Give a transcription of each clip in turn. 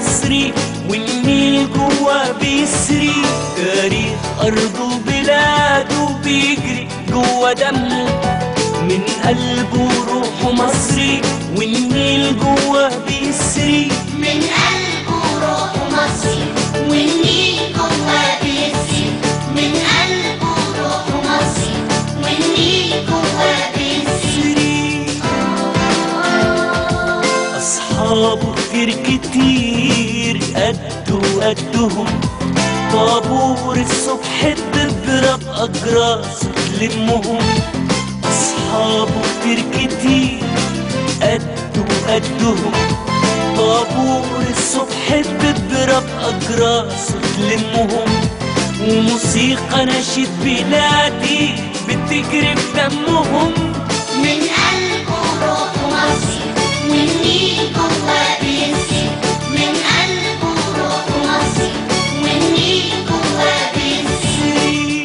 مصري والنيل جوا بيسري تاريخ أرضه وبلاده بيجري جوا دمه من قلبه روحه مصري والنيل جوا بيسري من قلبه روحه مصري والنيل جواه بيسري من قلبه روحه مصري والنيل جواه بيسري بيسري أصحابه كتير كتير قدوا قدهم طابور الصبح بتضرب أجراس تلمهم أصحابه كتير كتير قدوا قدهم طابور الصبح بتضرب أجراس تلمهم وموسيقى نشيد بلادي بتجري في دمهم من قلبه روحه مصري والنيل جواه بيسري من قلبه روحه مصري والنيل جواه بيسري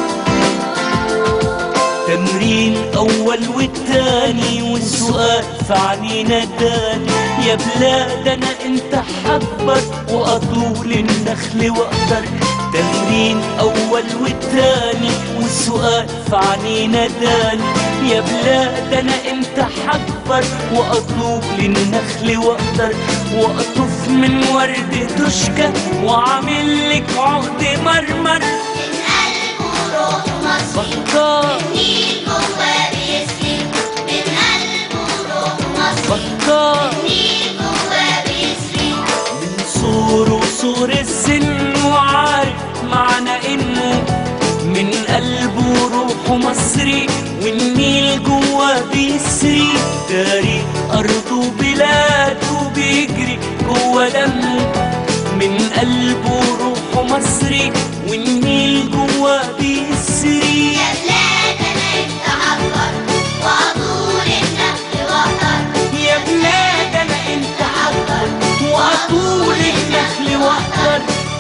تمرين أول والتاني والسؤال في عنينا تاني يا بلاد أنا أنت حكبر وأطول النخل وأقدر تمرين أول والتاني والسؤال في عنينا تاني يا بلاد أنا أنت حكبر وأطلب للنخل وأقدر وأطف من ورد تشكى وأعمل لك عقد مرمر من قلبه روحه مصري بكار النيل جواه بيسري من قلبه روحه مصري بكار النيل جواه بيسري من صور وصور السن وعارف معنى انه من قلبه روحه مصري والنيل جوا بيسري تاريخ ارضه وبلاده بيجري جوا دمه من قلبه روحه مصري والنيل جوا بيسري يا بلاد انا انت عبر وعطول النخل واقدر يا بلاد انا انت عبر واطول النخل واقدر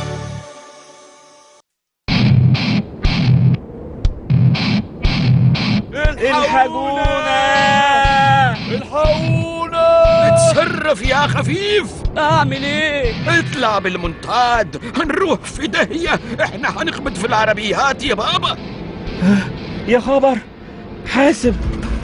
الحقونا الحقونا اتصرف يا خفيف اعمل ايه اطلع بالمنطاد هنروح في داهية احنا هنخبط في العربيات يا بابا يا خبر حاسب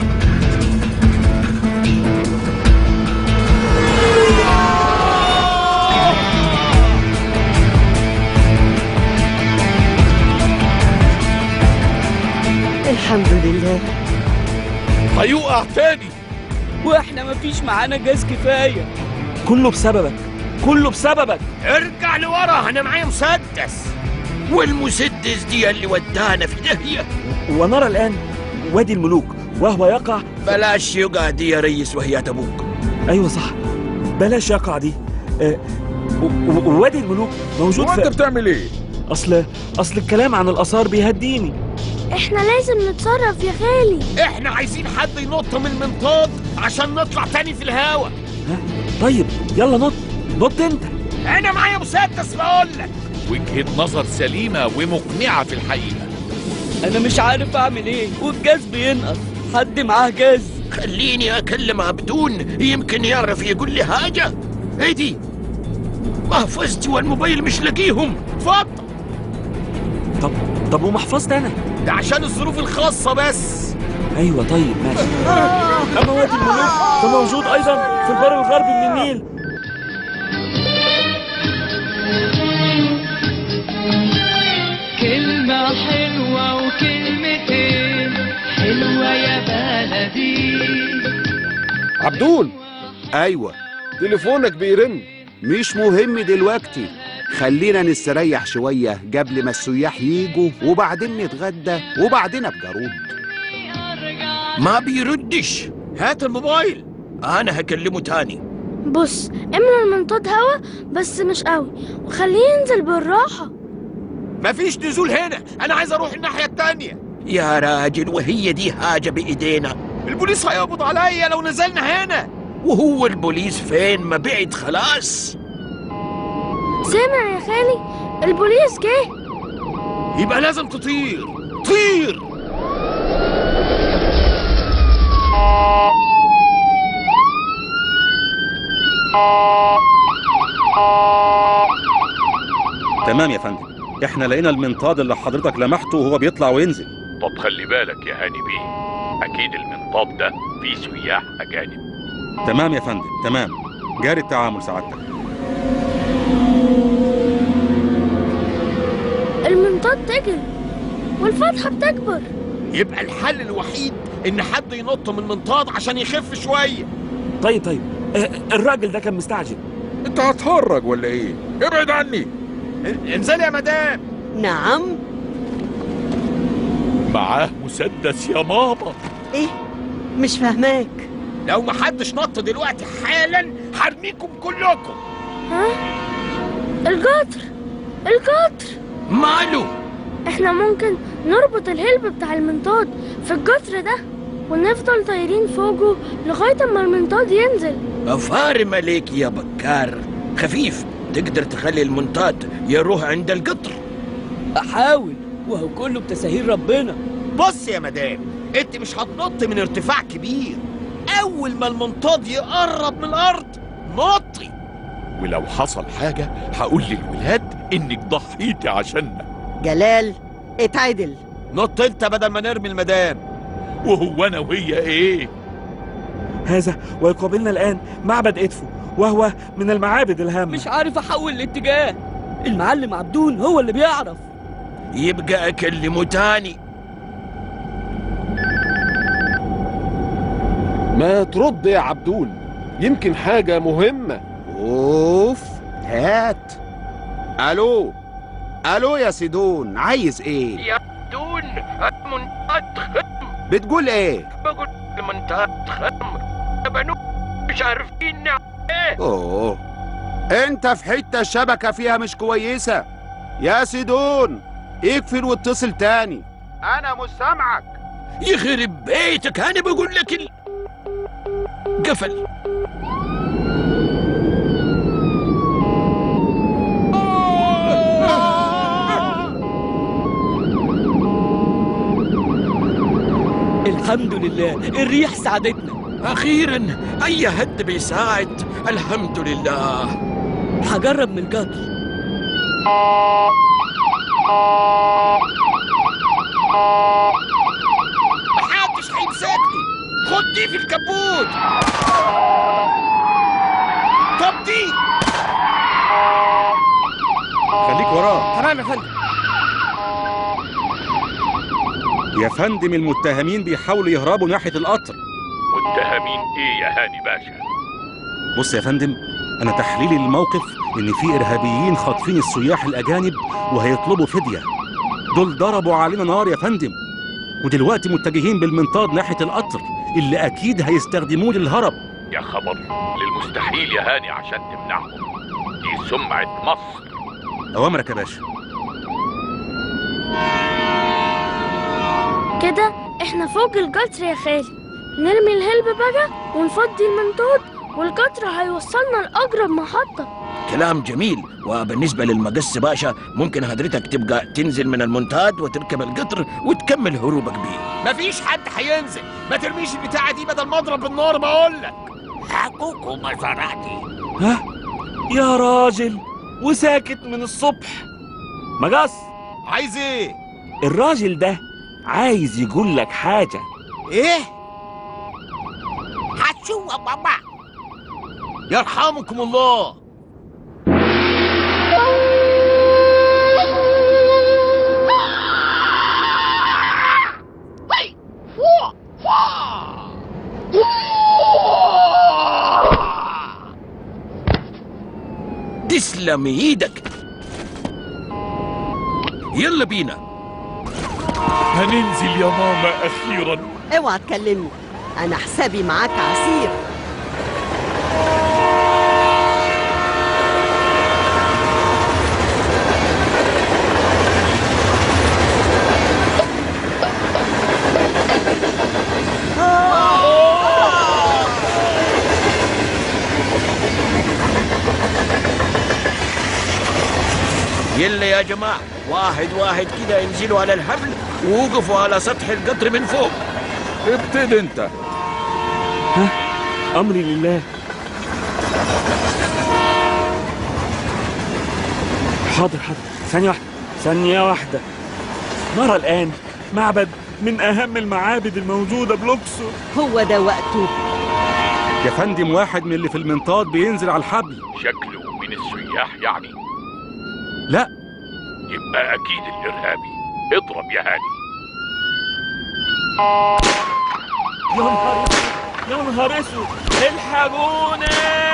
الحمد لله هيقع تاني واحنا مفيش معانا جاز كفايه كله بسببك كله بسببك ارجع لورا انا معايا مسدس والمسدس دي اللي ودانا في داهية ونرى الان وادي الملوك وهو يقع بلاش يقع دي يا ريس وهي ابوك ايوه صح بلاش يقع دي آه، و- و- وادي الملوك موجود وانت في بتعمل ايه اصل اصل الكلام عن الاثار بيهديني احنا لازم نتصرف يا خالي احنا عايزين حد ينط من المنطاد عشان نطلع تاني في الهوا ها طيب يلا نط نط انت انا معايا مسدس بقول لك وجهة نظر سليمة ومقنعة في الحقيقة انا مش عارف اعمل ايه والجاز بينقص حد معاه جاز خليني اكلم عبدون يمكن يعرف يقول لي حاجة ايه دي محفظتي والموبايل مش لاقيهم اتفضل طب طب ومحفظتي انا ده عشان الظروف الخاصة بس ايوه طيب ماشي اما وادي الملوك فموجود ايضا في البر الغربي من النيل كلمة حلوة وكلمتين حلوة يا بلدي عبدول ايوه تليفونك بيرن مش مهم دلوقتي خلينا نستريح شوية قبل ما السياح يجوا وبعدين نتغدى وبعدين ابقى ارد ما بيردش هات الموبايل انا هكلمه تاني بص املى المنطاد هوا بس مش قوي وخليه ينزل بالراحة مفيش نزول هنا انا عايز اروح الناحية التانية يا راجل وهي دي حاجة بايدينا البوليس هيقبض عليا لو نزلنا هنا وهو البوليس فين ما بعد خلاص سامع يا خالي البوليس جه يبقى لازم تطير طير Oh تمام يا فندم احنا لقينا المنطاد اللي حضرتك لمحته وهو بيطلع وينزل طب خلي بالك يا هاني بيه اكيد المنطاد ده فيه سياح اجانب تمام يا فندم تمام جاري التعامل سعادتك المنطاد تجري والفتحة بتكبر يبقى الحل الوحيد ان حد ينط من المنطاد عشان يخف شويه طيب طيب آه، الراجل ده كان مستعجل انت هتهرج ولا ايه ابعد عني انزل يا مدام نعم معاه مسدس يا ماما ايه مش فاهماك لو ما حدش نط دلوقتي حالا هرميكم كلكم ها القطر القطر ماله احنا ممكن نربط الهلب بتاع المنطاد في القطر ده ونفضل طايرين فوقه لغاية اما المنطاد ينزل افارم عليك يا بكار خفيف تقدر تخلي المنطاد يروح عند القطر احاول وهو كله بتساهيل ربنا بص يا مدام انت مش هتنط من ارتفاع كبير اول ما المنطاد يقرب من الارض نطي ولو حصل حاجة هقول للولاد انك ضحيتي عشاننا جلال اتعدل نط انت بدل ما نرمي المدام وهو انا وهي ايه هذا ويقابلنا الآن معبد إدفو وهو من المعابد الهامة مش عارف احول الاتجاه المعلم عبدون هو اللي بيعرف يبقى اكلمه تاني ما ترد يا عبدول يمكن حاجة مهمة اوف هات الو الو يا سيدون عايز ايه يا دون المنطاد خم بتقول ايه بقول المنطاد خمر بنو مش عارفين نعمل ايه اوه انت في حته الشبكه فيها مش كويسه يا سيدون اقفل واتصل تاني انا مش سامعك يخرب بيتك انا بقول لك ال... قفل الحمد لله الريح ساعدتنا اخيرا اي هد بيساعد الحمد لله هجرب من القطر محدش هيمسكني خد دي في الكبوت طب دي خليك وراه تمام يا فندم يا فندم المتهمين بيحاولوا يهربوا ناحية القطر متهمين ايه يا هاني باشا بص يا فندم أنا تحليلي للموقف إن في إرهابيين خاطفين السياح الأجانب وهيطلبوا فدية دول ضربوا علينا نار يا فندم ودلوقتي متجهين بالمنطاد ناحية القطر اللي أكيد هيستخدموه للهرب يا خبر للمستحيل يا هاني عشان تمنعهم دي سمعة مصر أوامرك يا باشا كده احنا فوق القطر يا خالي نرمي الهلب بقى ونفضي المنطاد والقطر هيوصلنا لأقرب محطة كلام جميل وبالنسبة للمقص باشا ممكن حضرتك تبقى تنزل من المنطاد وتركب القطر وتكمل هروبك بيه مفيش حد هينزل ما ترميش البتاعة دي بدل ما اضرب النار بقول لك حقوق مزارعتي ها يا راجل وساكت من الصبح مجص عايز ايه الراجل ده عايز يقول لك حاجة ايه هتشوف بابا يرحمكم الله تسلم ايدك يلا بينا هننزل يا ماما اخيرا اوعى تكلمني انا حسابي معاك عسير يلا يا جماعة واحد واحد كده انزلوا على الحبل ووقفوا على سطح القطر من فوق ابتدي انت أمري لله حاضر حاضر ثانية واحدة ثانية واحدة نرى الآن معبد من أهم المعابد الموجودة بلوكسور هو ده وقته يا فندم واحد من اللي في المنطاد بينزل على الحبل شكله من السياح يعني لا يبقى أكيد الإرهابي اضرب يا هاني يا نهار اسود يا نهار اسود الحقوني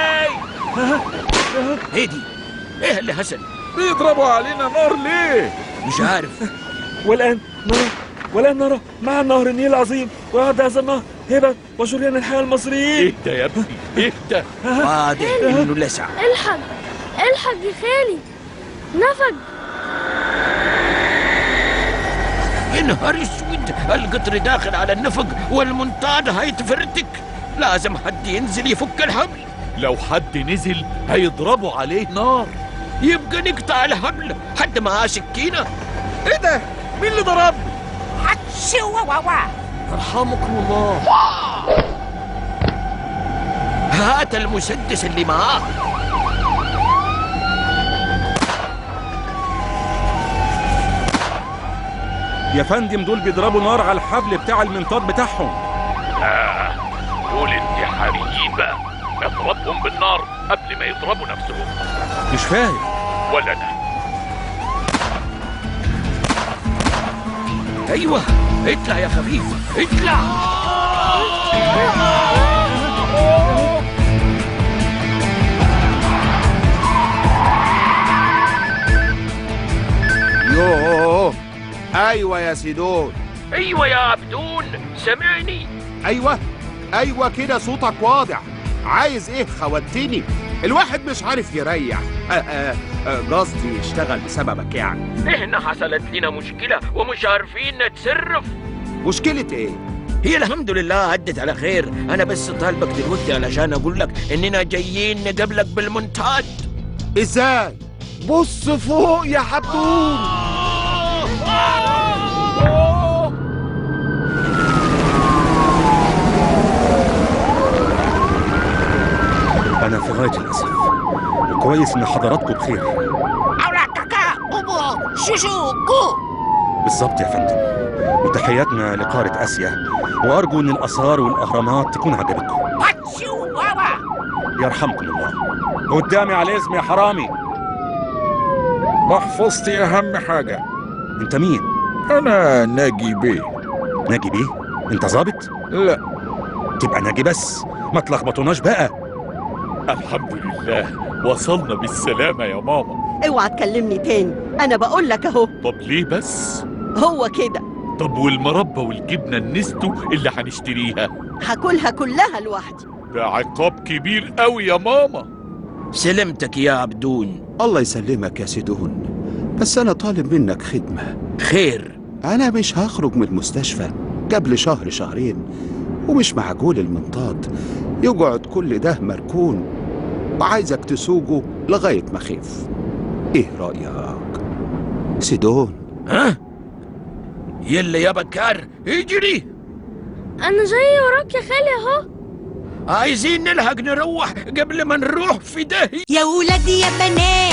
ايه دي ايه اللي حصل بيضربوا علينا نار ليه مش عارف والآن نرى والآن نرى مع نهر النيل العظيم ويعد هذا النهر هبة وشريان الحياة المصريين اهدى يا ابني اهدى واضح انه لسع الحق الحق يا خالي نفج يا نهار اسود القطر داخل على النفق والمنطاد هيتفرتك لازم حد ينزل يفك الحبل لو حد نزل هيضربوا عليه نار يبقى نقطع الحبل حد معاه سكينة ايه ده مين اللي ضربني يرحمكم الله هات المسدس اللي معاه يا فندم دول بيضربوا نار على الحبل بتاع المنطاد بتاعهم آه دول انتحاريين بقى اضربهم بالنار قبل ما يضربوا نفسهم مش فاهم ولا أنا ايوه اطلع يا خفيف اطلع يوه ايوه يا سيدون ايوه يا عبدون سمعني ايوه ايوه كده صوتك واضح عايز ايه خوتني الواحد مش عارف يريح آه، آه، آه، قصدي يشتغل بسببك يعني احنا حصلت لنا مشكلة ومش عارفين نتصرف مشكلة ايه هي الحمد لله عدت على خير انا بس طالبك دلوقتي علشان اقول لك اننا جايين نقابلك بالمنتاد ازاي بص فوق يا حبون انا في غايه الاسف وكويس ان حضراتكم بخير بالظبط يا فندم وتحياتنا لقاره اسيا وارجو ان الاثار والاهرامات تكون عجبتكم يرحمكم الله قدامي على الاسم يا حرامي محفظتي اهم حاجه انت مين انا ناجي بيه ناجي بيه انت ظابط لا تبقى ناجي بس ما تلخبطوناش بقى الحمد لله وصلنا بالسلامه يا ماما اوعى تكلمني تاني انا بقول لك اهو طب ليه بس هو كده طب والمربى والجبنه النستو اللي هنشتريها هاكلها كلها لوحدي ده عقاب كبير قوي يا ماما سلمتك يا عبدون الله يسلمك يا سيدون بس انا طالب منك خدمة خير انا مش هخرج من المستشفى قبل شهر شهرين ومش معقول المنطاد يقعد كل ده مركون وعايزك تسوقه لغاية ما خف ايه رأيك سيدون ها يلا يا بكار اجري انا جاي وراك يا خالي اهو عايزين نلحق نروح قبل ما نروح في داهية يا ولاد يا بنات